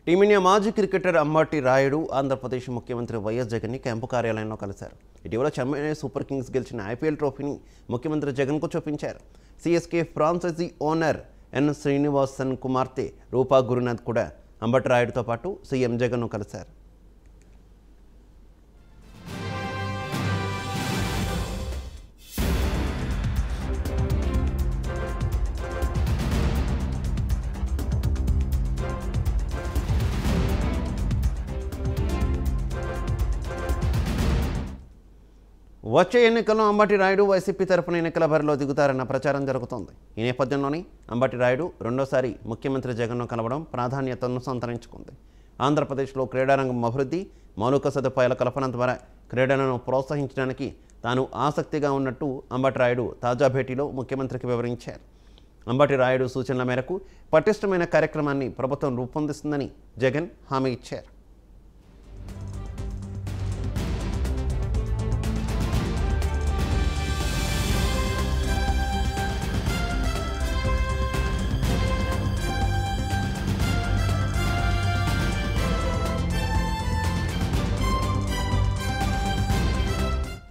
team India మాజీ cricketer Ambati Rayudu Andhra Pradesh ముఖ్యమంత్రి YS జగన్ని క్యాంపు కార్యాలయంలో కలిశారు ఇటీవల చెన్నై సూపర్ కింగ్స్ గెలిచిన ఐపీఎల్ ట్రోఫీని ముఖ్యమంత్రి జగన్కు చూపించారు CSK franchise owner N Srinivasan కుమార్తె రూపా గురునాథ్ కూడా అంబటి రాయుడుతో పాటు సీఎం జగన్ను కలిశారు వచ్చే ఎన్నికల్లో అంబటి రాయుడు వైసీపీ తరపున ఎన్నికల బరిలో దిగుతారన్న ప్రచారం జరుగుతోంది ఈ నేపథ్యంలోనే అంబటి రాయుడు రెండోసారి ముఖ్యమంత్రి జగన్ను కలవడం ప్రాధాన్యతను సంతరించుకుంది ఆంధ్రప్రదేశ్లో క్రీడారంగం అభివృద్ధి మౌలిక సదుపాయాల కల్పన ద్వారా క్రీడలను ప్రోత్సహించడానికి తాను ఆసక్తిగా ఉన్నట్టు అంబటి రాయుడు తాజా భేటీలో ముఖ్యమంత్రికి వివరించారు అంబటి రాయుడు సూచనల మేరకు పటిష్టమైన కార్యక్రమాన్ని ప్రభుత్వం రూపొందిస్తుందని జగన్ హామీ ఇచ్చారు